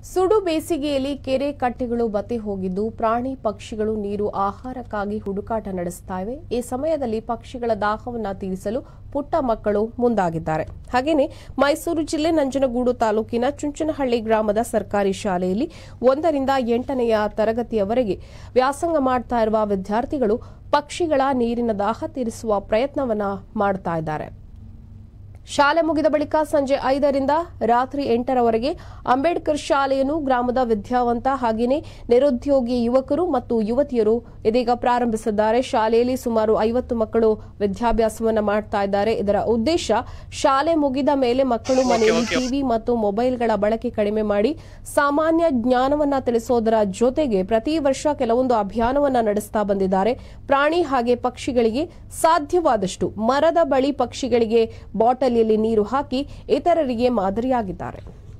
ಸುಡು ಬೇಸಿಗೆಯಲ್ಲಿ ಕೆರೆ ಕಟ್ಟೆಗಳು ಬತ್ತಿ ಹೋಗಿದ್ದು ಪ್ರಾಣಿ ಪಕ್ಷಿಗಳು ನೀರು ಆಹಾರಕ್ಕಾಗಿ ಹುಡುಕಾಟ ನಡೆಸ್ತಾ ಇವೆ ಈ ಸಮಯದಲ್ಲಿ ಪಕ್ಷಿಗಳ ದಾಹವನ್ನ ತೀರಿಸಲು ಪುಟ್ಟ ಮಕ್ಕಳು ಮುಂದಾಗಿದ್ದಾರೆ ಹಾಗೇನೆ ಮೈಸೂರು ಜಿಲ್ಲೆ ನಂಜನಗೂಡು ತಾಲೂಕಿನ ಚುಂಚನಹಳ್ಳಿ ಗ್ರಾಮದ ಸರ್ಕಾರಿ ಶಾಲೆಯಲ್ಲಿ ಒಂದರಿಂದ ಎಂಟನೆಯ ತರಗತಿಯವರೆಗೆ ವ್ಯಾಸಂಗ ಮಾಡ್ತಾ ಇರುವ ವಿದ್ಯಾರ್ಥಿಗಳು ಪಕ್ಷಿಗಳ ನೀರಿನ ದಾಹ ತೀರಿಸುವ ಪ್ರಯತ್ನವನ್ನ ಮಾಡ್ತಾ ಇದ್ದಾರೆ ಶಾಲೆ ಮುಗಿದ ಬಳಿಕ ಸಂಜೆ ಐದರಿಂದ ರಾತ್ರಿ ಎಂಟರವರೆಗೆ ಅಂಬೇಡ್ಕರ್ ಶಾಲೆಯನ್ನು ಗ್ರಾಮದ ವಿದ್ಯಾವಂತ ಹಾಗೆಯೇ ನಿರುದ್ಯೋಗಿ ಯುವಕರು ಮತ್ತು ಯುವತಿಯರು ಇದೀಗ ಪ್ರಾರಂಭಿಸಿದ್ದಾರೆ ಶಾಲೆಯಲ್ಲಿ ಸುಮಾರು ಐವತ್ತು ಮಕ್ಕಳು ವಿದ್ಯಾಭ್ಯಾಸವನ್ನ ಮಾಡ್ತಾ ಇದ್ದಾರೆ ಇದರ ಉದ್ದೇಶ ಶಾಲೆ ಮುಗಿದ ಮೇಲೆ ಮಕ್ಕಳು ಮನೆಯಲ್ಲಿ ಟಿವಿ ಮತ್ತು ಮೊಬೈಲ್ಗಳ ಬಳಕೆ ಕಡಿಮೆ ಮಾಡಿ ಸಾಮಾನ್ಯ ಜ್ಞಾನವನ್ನ ತಿಳಿಸೋದರ ಜೊತೆಗೆ ಪ್ರತಿ ವರ್ಷ ಕೆಲವೊಂದು ಅಭಿಯಾನವನ್ನ ನಡೆಸ್ತಾ ಬಂದಿದ್ದಾರೆ ಪ್ರಾಣಿ ಹಾಗೆ ಪಕ್ಷಿಗಳಿಗೆ ಸಾಧ್ಯವಾದಷ್ಟು ಮರದ ಬಳಿ ಪಕ್ಷಿಗಳಿಗೆ ಬಾಟಲಿಯಲ್ಲಿ ನೀರು ಹಾಕಿ ಇತರರಿಗೆ ಮಾದರಿಯಾಗಿದ್ದಾರೆ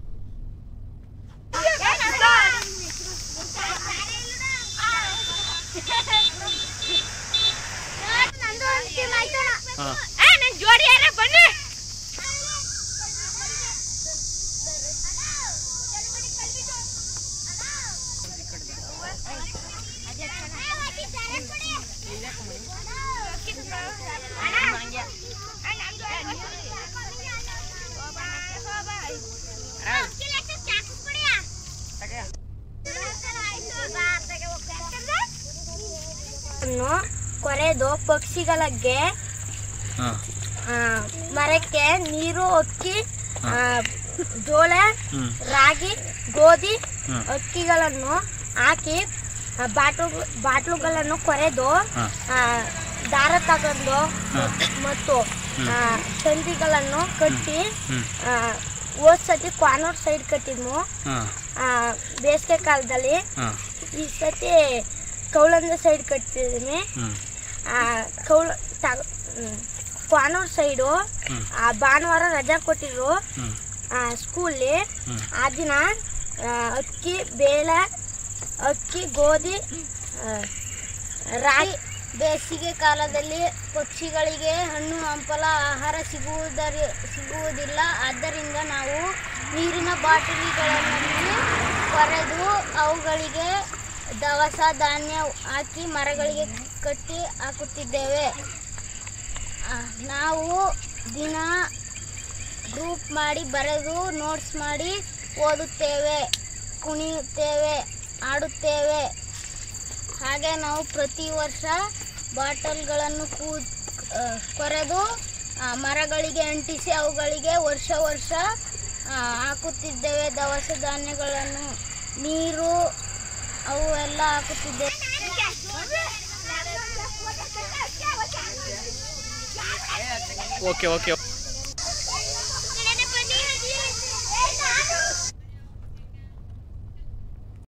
ಜೋಡಿ ಯಾರ ಬನ್ನಿ ಅನ್ನು ಕೊರೆದು ಪಕ್ಷಿಗಳಿಗೆ ಆ, ಮರಕ್ಕೆ ನೀರು ಅಕ್ಕಿ ಆ, ಜೋಳ ರಾಗಿ ಗೋಧಿ ಅಕ್ಕಿಗಳನ್ನು ಹಾಕಿ ಆ, ಬಾಟು ಬಾಟ್ಲುಗಳನ್ನು ಕೊರೆದು ಆ, ದಾರ ತಗೊಂಡು ಮತ್ತು ಆ, ತಂತಿಗಳನ್ನು ಕಟ್ಟಿ ಆ, ಹೋದ್ ಸತಿ ಕ್ವಾನೂರ್ ಸೈಡ್ ಕಟ್ಟಿದ್ವು ಆ, ಬೇಸಿಗೆ ಕಾಲದಲ್ಲಿ ಈ ಸತಿ ಕೌಲಂದ ಸೈಡ್ ಕಟ್ತಿದ್ದೀನಿ ಆ, ಕೌಲ ತಗ ಹ್ಮ್. ಕ್ವಾನೂರ್ ಸೈಡು ಆ, ಭಾನುವಾರ ರಜಾ ಕೊಟ್ಟಿದ್ರು ಆ, ಸ್ಕೂಲ್ಲಿ ಆ ದಿನ ಆ, ಅಕ್ಕಿ ಬೇಳೆ ಅಕ್ಕಿ ಗೋಧಿ ಆ, ರಾಗಿ ಬೇಸಿಗೆ ಕಾಲದಲ್ಲಿ ಪಕ್ಷಿಗಳಿಗೆ ಹಣ್ಣು ಹಂಪಲ ಆಹಾರ ಸಿಗುವುದರಿ ಸಿಗುವುದಿಲ್ಲ ಆದ್ದರಿಂದ ನಾವು ನೀರಿನ ಬಾಟಲಿಗಳನ್ನು ಕೊರೆದು ಅವುಗಳಿಗೆ ದವಸ ಧಾನ್ಯ ಹಾಕಿ ಮರಗಳಿಗೆ ಕಟ್ಟಿ ಹಾಕುತ್ತಿದ್ದೇವೆ ಆ, ನಾವು ದಿನ ಗ್ರೂಪ್ ಮಾಡಿ ಬರೆದು ನೋಟ್ಸ್ ಮಾಡಿ ಓದುತ್ತೇವೆ ಕುಣಿಯುತ್ತೇವೆ ಆಡುತ್ತೇವೆ ಹಾಗೆ ನಾವು ಪ್ರತಿ ವರ್ಷ ಬಾಟಲ್ಗಳನ್ನು ಕೂ ಆ, ಕೊರೆದು ಆ, ಮರಗಳಿಗೆ ಅಂಟಿಸಿ ಅವುಗಳಿಗೆ ವರ್ಷ ವರ್ಷ ಆ, ಹಾಕುತ್ತಿದ್ದೇವೆ ದವಸ ಧಾನ್ಯಗಳನ್ನು ನೀರು ಅವು ಎಲ್ಲ ಹಾಕುತ್ತಿದ್ದೇವೆ ಓಕೆ ಓಕೆ